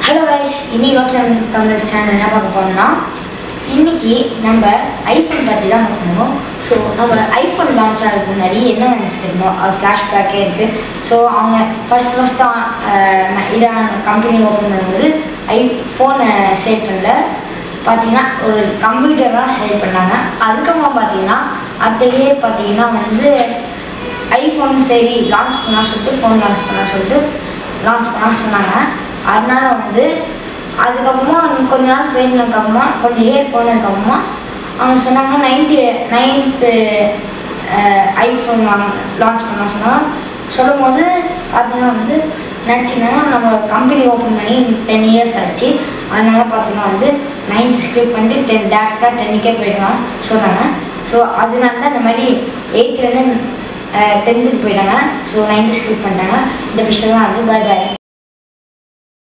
hello guys இனி Watson Tamil channel என்ன பார்க்க போறோம்னா இன்னைக்கு நம்ம ஐஃபோன் பற்றி தான் பார்க்கணும் ஸோ நம்ம ஐஃபோன் லான்ச் ஆகிறதுக்கு முன்னாடி என்ன நினச்சி தெரியுமோ அது ஃப்ளாஷ்பேக்கே இருக்குது ஸோ அவங்க ஃபஸ்ட் ஃபஸ்ட்டாக இதான் கம்பெனி ஓப்பன் பண்ணும்போது ஐஃபோனை சேல் பண்ணல பார்த்தீங்கன்னா ஒரு கம்ப்யூட்டர் தான் சேல் பண்ணாங்க அதுக்கப்புறம் பார்த்தீங்கன்னா அடுத்தயே பார்த்தீங்கன்னா வந்து ஐஃபோன் சரி லான்ச் பண்ணா சொல்லிட்டு ஃபோன் லான்ச் பண்ணா சொல்லிட்டு லான்ச் பண்ண சொன்னாங்க அதனால வந்து அதுக்கப்புறமா கொஞ்ச நாள் போயிருந்ததுக்கப்புறமா கொஞ்சம் இயர் போனதுக்கப்புறமா அவங்க சொன்னாங்க நைன்த்து நைன்த்து ஐஃபோன் லான்ச் பண்ண சொன்னாங்க சொல்லும் போது பார்த்தீங்கன்னா வந்து நினச்சிங்கன்னா நம்ம கம்பெனி ஓப்பன் பண்ணி டென் இயர்ஸ் ஆச்சு அதனால பார்த்தீங்கன்னா வந்து நைன்த் ஸ்கிப் பண்ணிட்டு டென் டேரெக்டாக டென்னுக்கே போயிடலாம் சொன்னாங்க ஸோ அதனால தான் இந்த மாதிரி எயித்துலேருந்து டென்த்துக்கு போயிட்டாங்க ஸோ நைன்த்து ஸ்கிப் பண்ணிட்டாங்க இந்த விஷயம் தான் வந்து பை பை